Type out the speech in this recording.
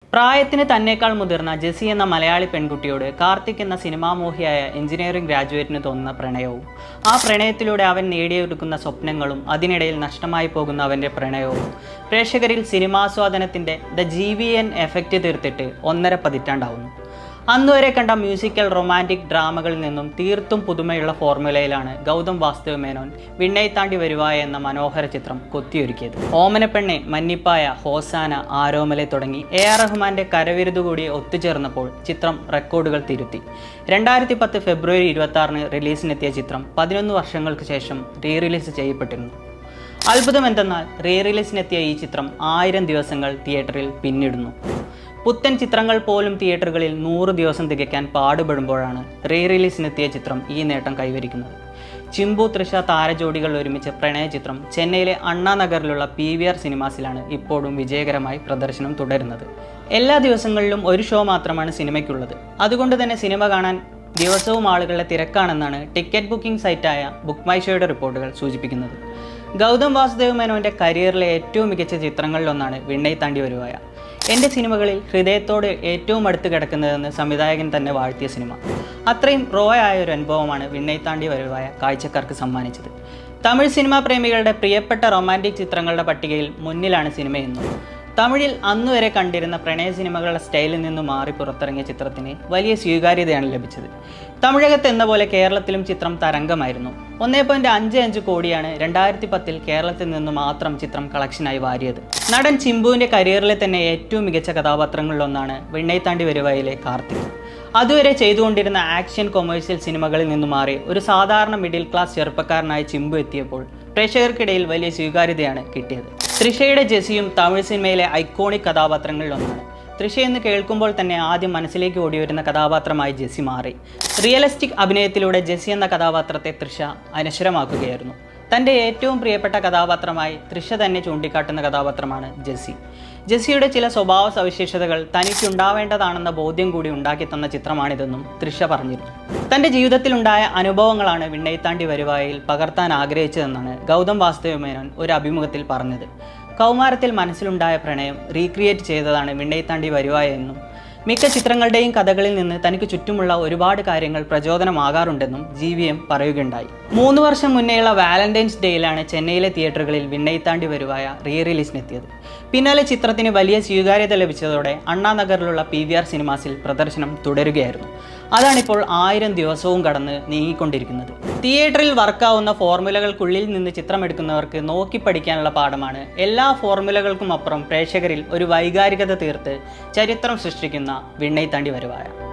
പ്രായത്തിന് തന്നേക്കാൾ മുതിർന്ന ജെസി എന്ന മലയാളി പെൺകുട്ടിയോട് കാർത്തിക് എന്ന സിനിമാമോഹിയായ എഞ്ചിനീയറിംഗ് ഗ്രാജുവേറ്റിന് തോന്നുന്ന പ്രണയവും ആ പ്രണയത്തിലൂടെ അവൻ നേടിയെടുക്കുന്ന സ്വപ്നങ്ങളും അതിനിടയിൽ നഷ്ടമായി പോകുന്ന അവൻ്റെ പ്രണയവും പ്രേക്ഷകരിൽ സിനിമാസ്വാദനത്തിൻ്റെ the G V N effect തീർത്തിട്ട് ഒന്നര പതിറ്റാണ്ടാവുന്നു അന്നുവരെ കണ്ട മ്യൂസിക്കൽ റൊമാൻറ്റിക് ഡ്രാമകളിൽ നിന്നും തീർത്തും പുതുമയുള്ള ഫോർമുലയിലാണ് ഗൗതം വാസ്തവ മേനോൻ വിണ്ണയി താണ്ടി വരുവായ എന്ന മനോഹര ചിത്രം കൊത്തിയൊരുക്കിയത് ഓമനപ്പെണ്ണെ മന്നിപ്പായ ഹോസാന ആരോമലെ തുടങ്ങി എ ആർ റഹ്മാന്റെ കരവിരുത് കൂടി ഒത്തുചേർന്നപ്പോൾ ചിത്രം റെക്കോർഡുകൾ തിരുത്തി രണ്ടായിരത്തി പത്ത് ഫെബ്രുവരി ഇരുപത്തി ആറിന് റിലീസിനെത്തിയ ചിത്രം പതിനൊന്ന് വർഷങ്ങൾക്ക് ശേഷം റീ റിലീസ് ചെയ്യപ്പെട്ടിരുന്നു അത്ഭുതം എന്തെന്നാൽ റീ റിലീസിനെത്തിയ ഈ ചിത്രം ആയിരം ദിവസങ്ങൾ തിയേറ്ററിൽ പിന്നിടുന്നു പുത്തൻ ചിത്രങ്ങൾ പോലും തിയേറ്ററുകളിൽ നൂറ് ദിവസം തികയ്ക്കാൻ പാടുപെടുമ്പോഴാണ് റീ റിലീസിനെത്തിയ ചിത്രം ഈ നേട്ടം കൈവരിക്കുന്നത് ചിമ്പു തൃഷ താരജോഡികൾ ഒരുമിച്ച പ്രണയ ചിത്രം ചെന്നൈയിലെ അണ്ണാ നഗറിലുള്ള പി വി ആർ സിനിമാസിലാണ് ഇപ്പോഴും വിജയകരമായി പ്രദർശനം തുടരുന്നത് എല്ലാ ദിവസങ്ങളിലും ഒരു ഷോ മാത്രമാണ് സിനിമയ്ക്കുള്ളത് അതുകൊണ്ട് തന്നെ സിനിമ കാണാൻ ദിവസവും ആളുകളുടെ തിരക്കാണെന്നാണ് ടിക്കറ്റ് ബുക്കിംഗ് സൈറ്റായ ബുക്ക് മൈ ഷോയുടെ റിപ്പോർട്ടുകൾ സൂചിപ്പിക്കുന്നത് ഗൗതം വാസുദേവ് മേനോന്റെ കരിയറിലെ ഏറ്റവും മികച്ച ചിത്രങ്ങളിലൊന്നാണ് വിണ്ണൈ താണ്ടി വരുവായ എൻ്റെ സിനിമകളിൽ ഹൃദയത്തോട് ഏറ്റവും അടുത്ത് കിടക്കുന്നതെന്ന് സംവിധായകൻ തന്നെ വാഴ്ത്തിയ സിനിമ അത്രയും റോ ആയ ഒരു അനുഭവമാണ് വിണ്ണൈ താണ്ടി വരുവായ കാഴ്ചക്കാർക്ക് സമ്മാനിച്ചത് തമിഴ് സിനിമാ പ്രേമികളുടെ പ്രിയപ്പെട്ട റൊമാൻറ്റിക് ചിത്രങ്ങളുടെ പട്ടികയിൽ മുന്നിലാണ് സിനിമയെന്നും തമിഴിൽ അന്നുവരെ കണ്ടിരുന്ന പ്രണയ സിനിമകളുടെ സ്റ്റൈലിൽ നിന്നും മാറി പുറത്തിറങ്ങിയ ചിത്രത്തിന് വലിയ സ്വീകാര്യതയാണ് ലഭിച്ചത് തമിഴകത്ത് എന്ന പോലെ കേരളത്തിലും ചിത്രം തരംഗമായിരുന്നു ഒന്നേ പോയിന്റ് അഞ്ച് അഞ്ച് കോടിയാണ് രണ്ടായിരത്തി പത്തിൽ കേരളത്തിൽ നിന്ന് മാത്രം ചിത്രം കളക്ഷനായി വാരിയത് നടൻ ചിമ്പുവിൻ്റെ കരിയറിലെ തന്നെ ഏറ്റവും മികച്ച കഥാപാത്രങ്ങളിലൊന്നാണ് വെണ്ണൈത്താണ്ടി വരുവയിലെ കാർത്തിക് അതുവരെ ചെയ്തുകൊണ്ടിരുന്ന ആക്ഷൻ കൊമേഴ്സ്യൽ സിനിമകളിൽ നിന്ന് മാറി ഒരു സാധാരണ മിഡിൽ ക്ലാസ് ചെറുപ്പക്കാരനായി ചിമ്പു എത്തിയപ്പോൾ പ്രേക്ഷകർക്കിടയിൽ വലിയ സ്വീകാര്യതയാണ് കിട്ടിയത് തൃഷയുടെ ജെസിയും തമിഴ് സിനിമയിലെ ഐക്കോണിക് കഥാപാത്രങ്ങളിലൊന്നാണ് തൃഷ എന്ന് കേൾക്കുമ്പോൾ തന്നെ ആദ്യം മനസ്സിലേക്ക് ഓടിവരുന്ന കഥാപാത്രമായി ജെസി മാറി റിയലിസ്റ്റിക് അഭിനയത്തിലൂടെ ജെസി എന്ന കഥാപാത്രത്തെ തൃഷ അനശ്വരമാക്കുകയായിരുന്നു തൻ്റെ ഏറ്റവും പ്രിയപ്പെട്ട കഥാപാത്രമായി തൃഷ തന്നെ ചൂണ്ടിക്കാട്ടുന്ന കഥാപാത്രമാണ് ജെസി ജെസ്സിയുടെ ചില സ്വഭാവ സവിശേഷതകൾ തനിക്കുണ്ടാവേണ്ടതാണെന്ന ബോധ്യം കൂടി ഉണ്ടാക്കി തന്ന ചിത്രമാണിതെന്നും തൃഷ പറഞ്ഞിരുന്നു തൻ്റെ ജീവിതത്തിലുണ്ടായ അനുഭവങ്ങളാണ് വിണ്ണയിത്താണ്ടി വരുവായിൽ പകർത്താൻ ആഗ്രഹിച്ചതെന്നാണ് ഗൗതം വാസുദേവ മേനോൻ ഒരു അഭിമുഖത്തിൽ പറഞ്ഞത് കൗമാരത്തിൽ മനസ്സിലുണ്ടായ പ്രണയം റീക്രിയേറ്റ് ചെയ്തതാണ് വിണ്ണയിത്താണ്ടി വരുവായ എന്നും മിക്ക ചിത്രങ്ങളുടെയും കഥകളിൽ നിന്ന് തനിക്ക് ചുറ്റുമുള്ള ഒരുപാട് കാര്യങ്ങൾ പ്രചോദനമാകാറുണ്ടെന്നും ജി വി എം പറയുകയുണ്ടായി മൂന്ന് വർഷം മുന്നേയുള്ള വാലന്റൈൻസ് ഡേയിലാണ് ചെന്നൈയിലെ തിയേറ്ററുകളിൽ വിണ്ണയിത്താണ്ടി വരുവായ റീ റിലീസിനെത്തിയത് പിന്നാലെ ചിത്രത്തിന് വലിയ സ്വീകാര്യത ലഭിച്ചതോടെ അണ്ണാനഗറിലുള്ള പി വി ആർ സിനിമാസിൽ പ്രദർശനം തുടരുകയായിരുന്നു അതാണിപ്പോൾ ആയിരം ദിവസവും കടന്ന് നീങ്ങിക്കൊണ്ടിരിക്കുന്നത് തിയേറ്ററിൽ വർക്കാവുന്ന ഫോർമുലകൾക്കുള്ളിൽ നിന്ന് ചിത്രമെടുക്കുന്നവർക്ക് നോക്കി പഠിക്കാനുള്ള പാഠമാണ് എല്ലാ ഫോർമുലകൾക്കും അപ്പുറം പ്രേക്ഷകരിൽ ഒരു വൈകാരികത തീർത്ത് ചരിത്രം സൃഷ്ടിക്കുന്ന വിണ്ണൈത്താണ്ടി വരുവായ